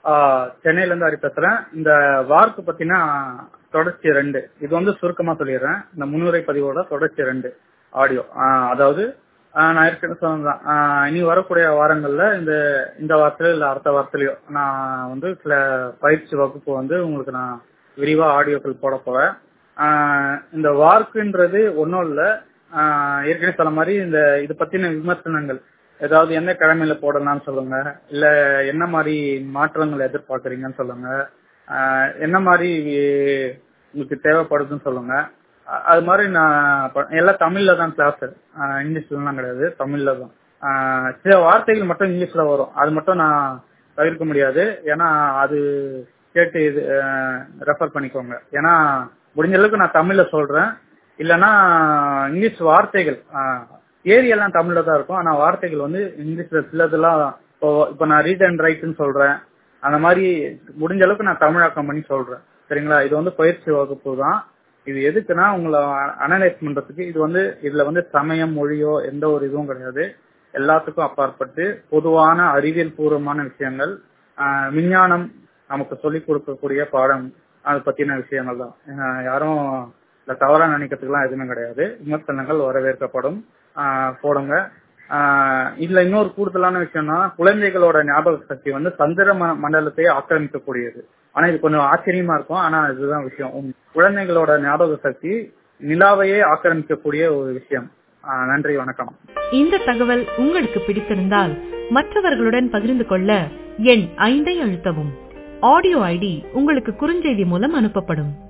சென்னையில இருந்து ஹரி பேசுறேன் இந்த வார்க்கு பத்தினா தொடர்ச்சி ரெண்டு இது வந்து சுருக்கமா சொல்லிடுறேன் இந்த முன்னுரை பதிவோட தொடர்ச்சி ரெண்டு ஆடியோ அதாவது ஆஹ் நான் ஏற்கனவே சொன்னதுதான் ஆஹ் இனி வரக்கூடிய வாரங்கள்ல இந்த இந்த வாரத்துல இல்ல அடுத்த வாரத்திலயோ நான் வந்து சில பயிற்சி வகுப்பு வந்து உங்களுக்கு நான் விரிவா ஆடியோக்கள் போட போறேன் ஆஹ் இந்த வார்க்குன்றது ஒன்றும் இல்ல ஆஹ் ஏற்கனவே சொன்ன மாதிரி இந்த இது பத்தின விமர்சனங்கள் ஏதாவது எந்த கிழமையில போடலாம்னு சொல்லுங்க இல்ல என்ன மாதிரி மாற்றங்கள் எதிர்பார்க்கறீங்கன்னு சொல்லுங்க ஆஹ் என்ன மாதிரி உங்களுக்கு தேவைப்படுதுன்னு சொல்லுங்க அ- அது மாதிரி நான் ப- எல்லாம் தமிழ்ல தான் கிளாஸ் இங்கிலீஷ்லாம் கிடையாது தமிழ்ல தான் ஆஹ் சில வார்த்தைகள் மட்டும் இங்கிலீஷ்ல வரும் அது மட்டும் நான் தவிர்க்க முடியாது ஏன்னா அது கேட்டு இது ரெஃபர் பண்ணிக்கோங்க ஏன்னா முடிஞ்ச அளவுக்கு நான் தமிழ்ல சொல்றேன் இல்லைன்னா இங்கிலீஷ் வார்த்தைகள் ஏரியெல்லாம் தமிழ்ல தான் இருக்கும் ஆனா வார்த்தைகள் வந்து இங்கிலீஷ்ல சிலதெல்லாம் இப்போ இப்போ நான் ரீட் அண்ட் ரைட்னு சொல்றேன் அந்த மாதிரி முடிஞ்ச அளவுக்கு நான் தமிழாக்கம் பண்ணி சொல்றேன் சரிங்களா இது வந்து பயிற்சி வகுப்பு தான் இது எதுக்குன்னா உங்களை அனலைஸ் பண்றதுக்கு இது வந்து இதுல வந்து சமயம் மொழியோ எந்த ஒரு இதுவும் கிடையாது எல்லாத்துக்கும் அப்பாற்பட்டு பொதுவான அறிவியல் பூர்வமான விஷயங்கள் ஆஹ் விஞ்ஞானம் நமக்கு சொல்லிக் கொடுக்கக்கூடிய பாடம் அதை பத்தின விஷயங்கள் தான் ஆஹ் யாரும் இல்ல தவறா நினைக்கிறதுக்குலாம் எதுவுமே கிடையாது விமர்சனங்கள் வரவேற்கப்படும் ஆஹ் போடுங்க ஆஹ் இதுல இன்னொரு கூடுதலான விஷயம்னா குழந்தைகளோட ஞாபக சக்தி வந்து சந்திர ம- மண்டலத்தை ஆக்கிரமிக்கக்கூடியது ஆனா இது கொஞ்சம் ஆச்சரியமா இருக்கும் ஆனா இதுதான் விஷயம் உம். குழந்தைகளோட ஞாபக சக்தி நிலாவையே ஆக்கிரமிக்கக்கூடிய ஒரு விஷயம் ஆஹ் நன்றி வணக்கம் இந்த தகவல் உங்களுக்கு பிடித்திருந்தால் மற்றவர்களுடன் பகிர்ந்து கொள்ள எண் ஐந்தை அழுத்தவும் ஆடியோ ஐடி உங்களுக்கு குறுஞ்செய்தி மூலம் அனுப்பப்படும்